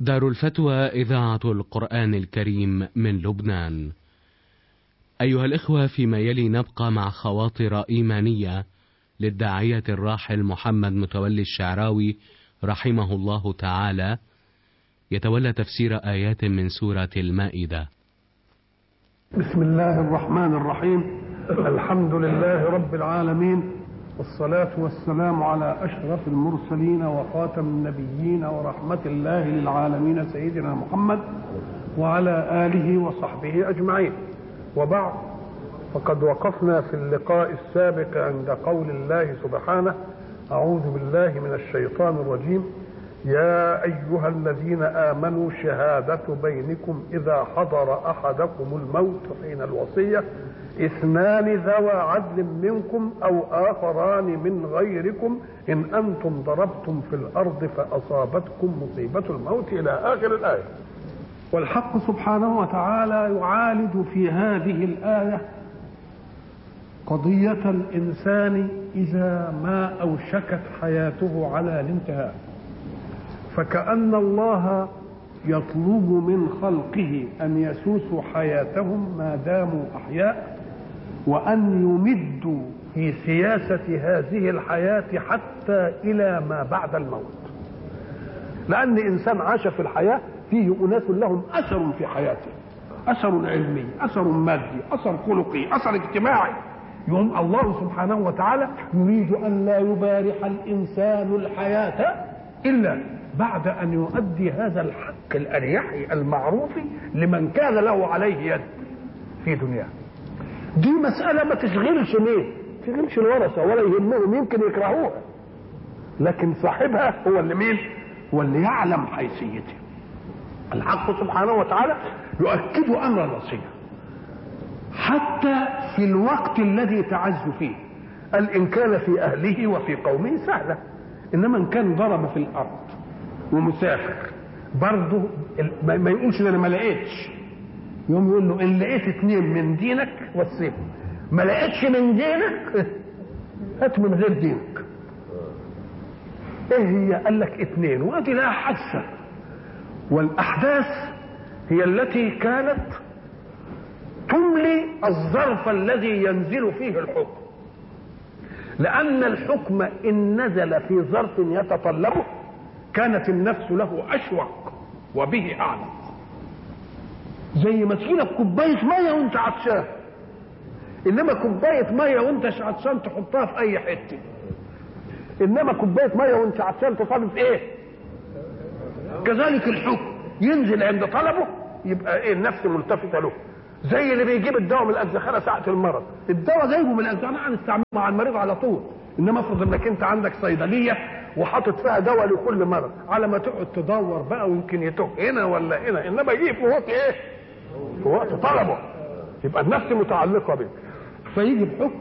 دار الفتوى إذاعة القرآن الكريم من لبنان. أيها الإخوة فيما يلي نبقى مع خواطر إيمانية للداعية الراحل محمد متولي الشعراوي رحمه الله تعالى يتولى تفسير آيات من سورة المائدة. بسم الله الرحمن الرحيم الحمد لله رب العالمين والصلاة والسلام على أشرف المرسلين وخاتم النبيين ورحمة الله للعالمين سيدنا محمد وعلى آله وصحبه أجمعين وبعد فقد وقفنا في اللقاء السابق عند قول الله سبحانه أعوذ بالله من الشيطان الرجيم يا أيها الذين آمنوا شهادة بينكم إذا حضر أحدكم الموت حين الوصية اثنان ذوى عدل منكم أو آخران من غيركم إن أنتم ضربتم في الأرض فأصابتكم مصيبة الموت إلى آخر الآية والحق سبحانه وتعالى يعالج في هذه الآية قضية الإنسان إذا ما أوشكت حياته على الانتهاء فكأن الله يطلب من خلقه أن يسوسوا حياتهم ما داموا أحياء وأن يمدوا في سياسة هذه الحياة حتى إلى ما بعد الموت لأن إنسان عاش في الحياة فيه أناس لهم أثر في حياته أثر علمي أثر مادي أثر خلقي أثر اجتماعي يوم الله سبحانه وتعالى يريد أن لا يبارح الإنسان الحياة إلا بعد أن يؤدي هذا الحق الأريحي المعروف لمن كان له عليه يد في دنياه دي مسألة ما تشغلش مين تشغلش الورثة ولا يهمهم يمكن يكرهوها لكن صاحبها هو اللي مين هو اللي يعلم حيثيته الحق سبحانه وتعالى يؤكد أمر الوصية حتى في الوقت الذي تعز فيه قال إن كان في أهله وفي قومه سهلة إنما إن كان ضرب في الأرض ومسافر برضه ما يقولش ده انا ما لقيتش يوم يقول له ان لقيت اتنين من دينك وصيهم ما لقيتش من دينك هات من غير دينك ايه هي قال لك اتنين وادي لها حادثه والاحداث هي التي كانت تملي الظرف الذي ينزل فيه الحكم لان الحكم ان نزل في ظرف يتطلبه كانت النفس له اشوق وبه اعلم زي ما تجيلك كوبايه ميه وانت عطشان انما كوبايه ميه وانت عطشان تحطها في اي حته انما كوبايه ميه وانت عطشان تصادف ايه كذلك الحكم ينزل عند طلبه يبقى ايه النفس ملتفته له زي اللي بيجيب الدواء من الازخانه ساعه المرض الدواء جايبه من الازخانه هنستعمله مع المريض على طول انما افرض انك انت عندك صيدليه وحاطط فيها دواء لكل مرض على ما تقعد تدور بقى ويمكن يتوه هنا ولا هنا انما يجي في وقت ايه في وقت طلبه يبقى النفس متعلقه به فيجي بحكم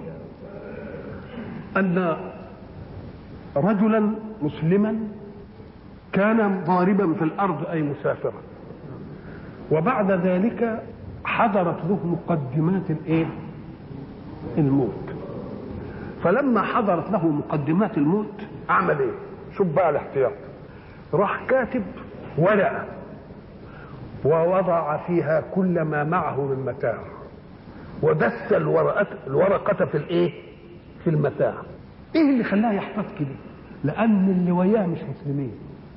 ان رجلا مسلما كان ضاربا في الارض اي مسافرا وبعد ذلك حضرت له مقدمات الايه الموت فلما حضرت له مقدمات الموت عمل ايه شوف بقى الاحتياط راح كاتب ورقه ووضع فيها كل ما معه من متاع ودس الورقة الورقة في الايه؟ في المتاع. ايه اللي خلاه يحتاط كده؟ لأن اللي وياه مش مسلمين.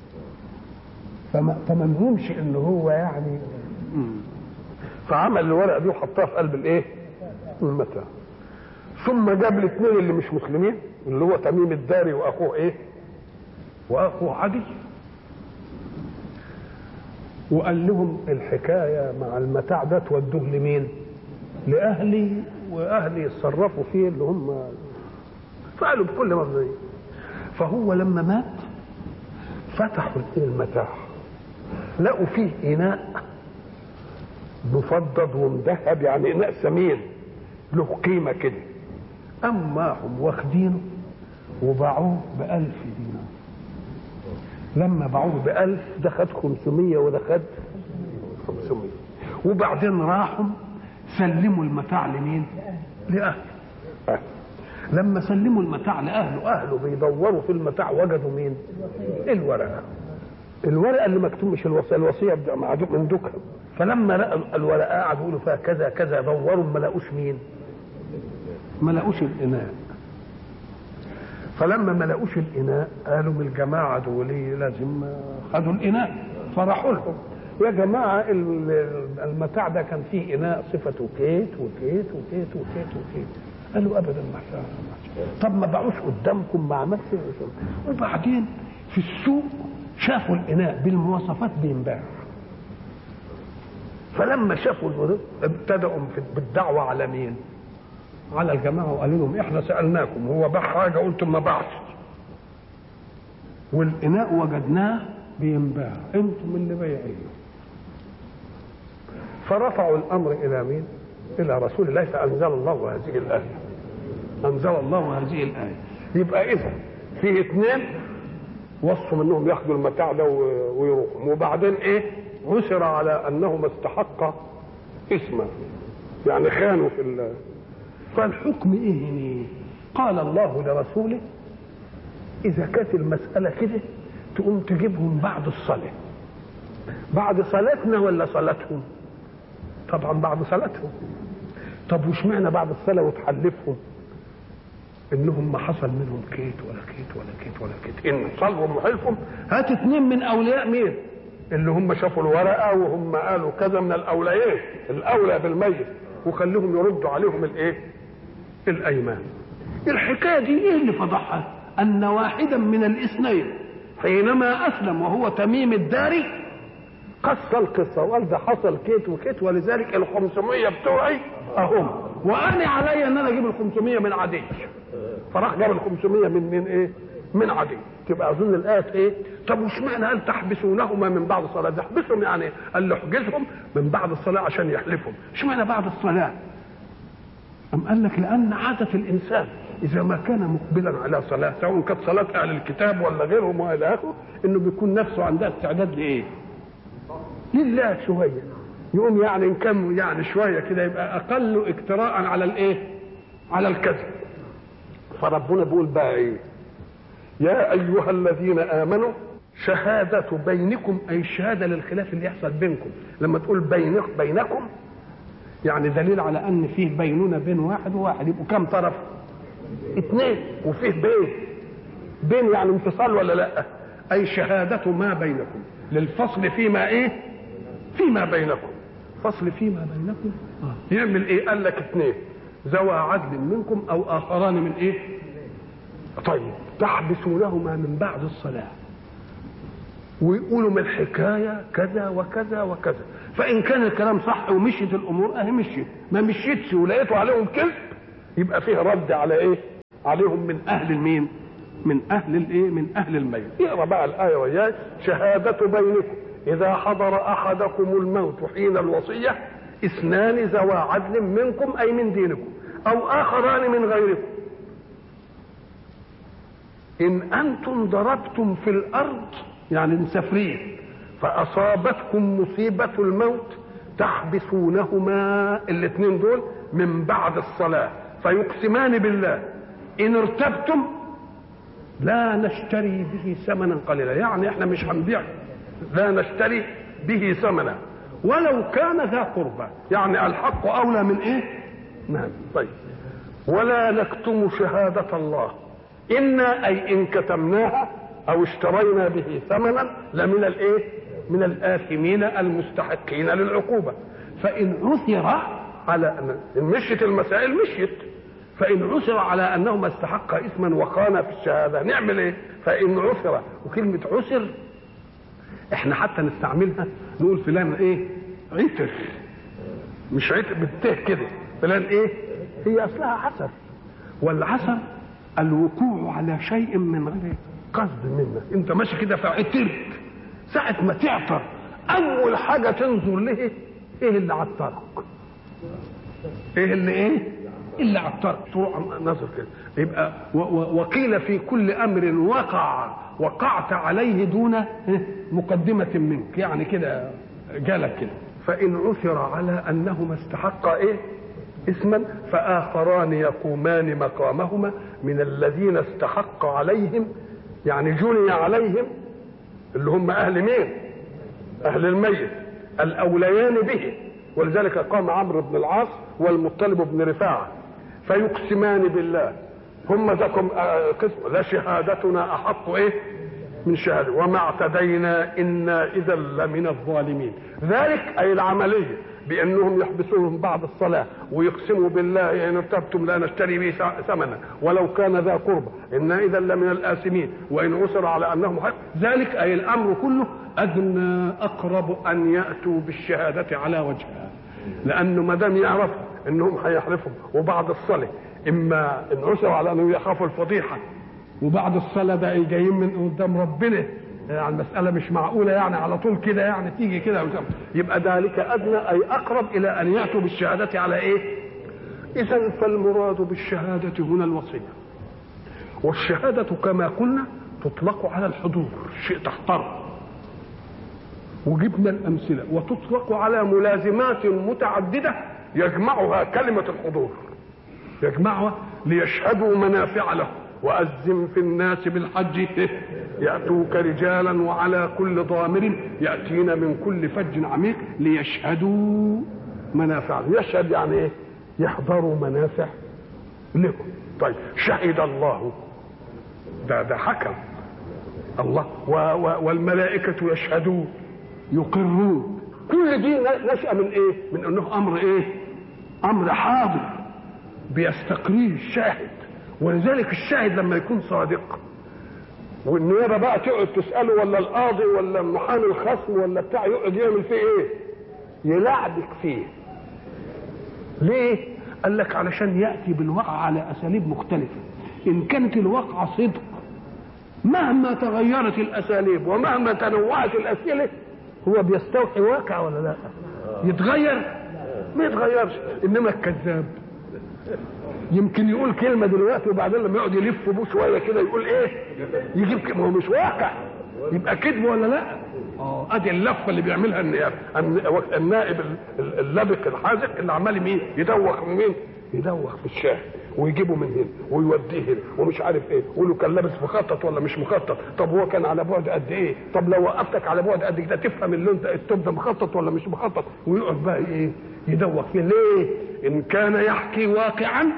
فما فمنهمش ان هو يعني فعمل الورقة دي وحطها في قلب الايه؟ المتاع. ثم جاب الاثنين اللي مش مسلمين اللي هو تميم الداري واخوه ايه واخوه عدي وقال لهم الحكايه مع المتاع ده تودوه لمين لاهلي واهلي يتصرفوا فيه اللي هم فعلوا بكل مرضيه فهو لما مات فتحوا المتاع لقوا فيه اناء مفضد ومذهب يعني اناء ثمين له قيمه كده أما هم واخدينه وباعوه بألف دينار لما باعوه بألف ده خد خمسمية وده خد خمسمية وبعدين راحوا سلموا المتاع لمين لأهله أهل. لما سلموا المتاع لأهله أهله بيدوروا في المتاع وجدوا مين الورقة الورقه اللي مكتوب مش الوصيه الوصيه معدوك من دكها فلما لقوا الورقه قعدوا يقولوا فيها كذا كذا دوروا ما لقوش مين؟ ما لقوش الاناء فلما ما لقوش الاناء قالوا من الجماعه دول لازم خدوا الاناء فراحوا لهم يا جماعه المتاع ده كان فيه اناء صفته كيت وكيت وكيت وكيت وكيت قالوا ابدا ما طب ما باعوش قدامكم ما عملش وبعدين في السوق شافوا الاناء بالمواصفات بينباع فلما شافوا ابتدأوا بالدعوة على مين؟ على الجماعة وقالوا لهم احنا سألناكم هو باع حاجة قلتم ما باعش والإناء وجدناه بينباع انتم اللي بايعينه فرفعوا الأمر إلى مين؟ إلى رسول الله فأنزل الله هذه الآية أنزل الله هذه الآية يبقى إذا في اثنين وصوا منهم ياخدوا المتاع ده ويروحوا وبعدين ايه عثر على انهما استحقا اسما يعني خانوا في الله فالحكم ايه هنا قال الله لرسوله اذا كانت المساله كده تقوم تجيبهم بعد الصلاه بعد صلاتنا ولا صلاتهم طبعا بعد صلاتهم طب وش معنى بعد الصلاه وتحلفهم انهم ما حصل منهم كيت ولا كيت ولا كيت ولا كيت ان صلهم وحلفهم هات اثنين من اولياء مين اللي هم شافوا الورقه وهم قالوا كذا من الاولياء الاولى بالميت وخليهم يردوا عليهم الايه الايمان الحكايه دي ايه اللي فضحها ان واحدا من الاثنين حينما اسلم وهو تميم الداري قص القصه وقال ده حصل كيت وكيت ولذلك ال 500 بتوعي اهم وانا علي ان انا اجيب ال 500 من عدي فراح جاب ال 500 من من ايه؟ من عدي تبقى اظن الايه ايه؟ طب وش معنى قال تحبسونهما من بعد الصلاه؟ تحبسهم يعني قال له احجزهم من بعد الصلاه عشان يحلفهم، اشمعنى بعد الصلاه؟ أم قال لك لأن عادة الإنسان إذا ما كان مقبلا على صلاة سواء كانت صلاة أهل الكتاب ولا غيرهم وإلى آخره إنه بيكون نفسه عندها استعداد لإيه؟ لله شوية يقوم يعني إن كان يعني شوية كده يبقى أقل اجتراء على الإيه؟ على الكذب فربنا بيقول بقى ايه يا ايها الذين امنوا شهادة بينكم اي شهادة للخلاف اللي يحصل بينكم لما تقول بينك بينكم يعني دليل على ان فيه بينونة بين واحد وواحد يبقوا كم طرف اثنين وفيه بين بين يعني انفصال ولا لا اي شهادة ما بينكم للفصل فيما ايه فيما بينكم فصل فيما بينكم آه. يعمل ايه قال لك اثنين ذوى عدل منكم او اخران من ايه طيب تحبسونهما من بعد الصلاه ويقولوا من الحكايه كذا وكذا وكذا فان كان الكلام صح ومشيت الامور اهي مشيت ما مشيتش ولقيتوا عليهم كذب يبقى فيه رد على ايه عليهم من اهل المين من اهل الايه من اهل الميت اقرا بقى الايه وياي شهاده بينكم اذا حضر احدكم الموت حين الوصيه اثنان ذوى عدل منكم اي من دينكم او اخران من غيركم ان انتم ضربتم في الارض يعني مسافرين فاصابتكم مصيبه الموت تحبسونهما الاثنين دول من بعد الصلاه فيقسمان بالله ان ارتبتم لا نشتري به ثمنا قليلا يعني احنا مش هنبيع لا نشتري به ثمنا ولو كان ذا قربى يعني الحق اولى من ايه نعم طيب ولا نكتم شهادة الله إنا أي إن كتمناها أو اشترينا به ثمنا لمن الإيه؟ من الآثمين المستحقين للعقوبة فإن عثر على أن مشيت المسائل مشيت فإن عثر على أنهما استحقا إثما وخانا في الشهادة نعمل إيه؟ فإن عثر وكلمة عثر إحنا حتى نستعملها نقول فلان إيه؟ عثر مش عثر بالته كده فلان إيه؟ هي اصلها عسر والعسر الوقوع على شيء من غير قصد منك انت ماشي كده فعترت ساعة ما تعطر اول حاجة تنظر له ايه اللي عطرك ايه اللي ايه اللي عطرك تروح نظر كده يبقى وقيل في كل امر وقع وقعت عليه دون مقدمة منك يعني كده جالك كده فإن عثر على أنهما استحقا إيه اسما فآخران يقومان مقامهما من الذين استحق عليهم يعني جني عليهم اللي هم اهل مين اهل الميت الاوليان به ولذلك قام عمرو بن العاص والمطلب بن رفاعه فيقسمان بالله هم ذاكم قسم لا شهادتنا احق ايه من شهاده وما اعتدينا انا اذا لمن الظالمين ذلك اي العمليه بانهم يحبسوهم بعد الصلاه ويقسموا بالله ان ارتبتم لا نشتري به ثمنا ولو كان ذا قربى انا اذا لمن الاثمين وان عثر على انهم حق ذلك اي الامر كله ادنى اقرب ان ياتوا بالشهاده على وجهها لانه ما دام يعرفوا انهم هيحلفوا وبعد الصلاه اما ان عثر على انهم يخافوا الفضيحه وبعد الصلاه ده جايين من قدام ربنا يعني المسألة مش معقولة يعني على طول كده يعني تيجي كده يبقى ذلك أدنى أي أقرب إلى أن يأتوا بالشهادة على إيه؟ إذا فالمراد بالشهادة هنا الوصية والشهادة كما قلنا تطلق على الحضور شيء تحتر وجبنا الأمثلة وتطلق على ملازمات متعددة يجمعها كلمة الحضور يجمعها ليشهدوا منافع لهم وأذن في الناس بالحج يأتوك رجالا وعلى كل ضامر يأتين من كل فج عميق ليشهدوا منافع يشهد يعني ايه يحضروا منافع لهم طيب شهد الله ده ده حكم الله و و والملائكة يشهدون يقرون كل دي نشأة من ايه من انه امر ايه امر حاضر بيستقريه الشاهد ولذلك الشاهد لما يكون صادق والنيابه بقى تقعد تساله ولا القاضي ولا محامي الخصم ولا بتاع يقعد يعمل فيه ايه؟ يلعبك فيه. ليه؟ قال لك علشان ياتي بالواقع على اساليب مختلفه. ان كانت الواقعه صدق مهما تغيرت الاساليب ومهما تنوعت الاسئله هو بيستوحي واقع ولا لا؟ يتغير؟ ما يتغيرش انما الكذاب يمكن يقول كلمه دلوقتي وبعدين لما يقعد يلف بيه شويه كده يقول ايه يجيب ما هو مش واقع يبقى كذب ولا لا اه ادي اللفه اللي بيعملها النيابه النائب اللبق الحاذق اللي عمال مين يدوخ مين يدوخ في الشاهد ويجيبه من هنا ويوديه هنا ومش عارف ايه يقول له كان لابس مخطط ولا مش مخطط طب هو كان على بعد قد ايه طب لو وقفتك على بعد قد كده تفهم اللون ده التوب ده مخطط ولا مش مخطط ويقعد بقى ايه يدوخ فيه ليه ان كان يحكي واقعا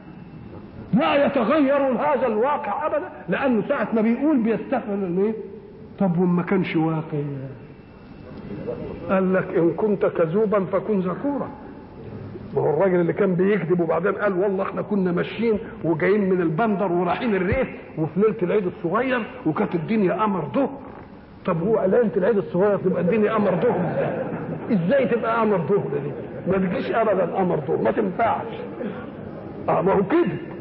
لا يتغير هذا الواقع ابدا لانه ساعه ما بيقول بيستفهم ايه طب وما كانش واقع قال لك ان كنت كذوبا فكن ذكورا ما هو الراجل اللي كان بيكذب وبعدين قال والله احنا كنا ماشيين وجايين من البندر ورايحين الريف وفي ليله العيد الصغير وكانت الدنيا قمر ظهر طب هو ليله العيد الصغير تبقى الدنيا قمر ظهر ازاي؟ ازاي تبقى قمر ظهر دي؟ ما تجيش ابدا قمر ظهر ما تنفعش اه ما هو كذب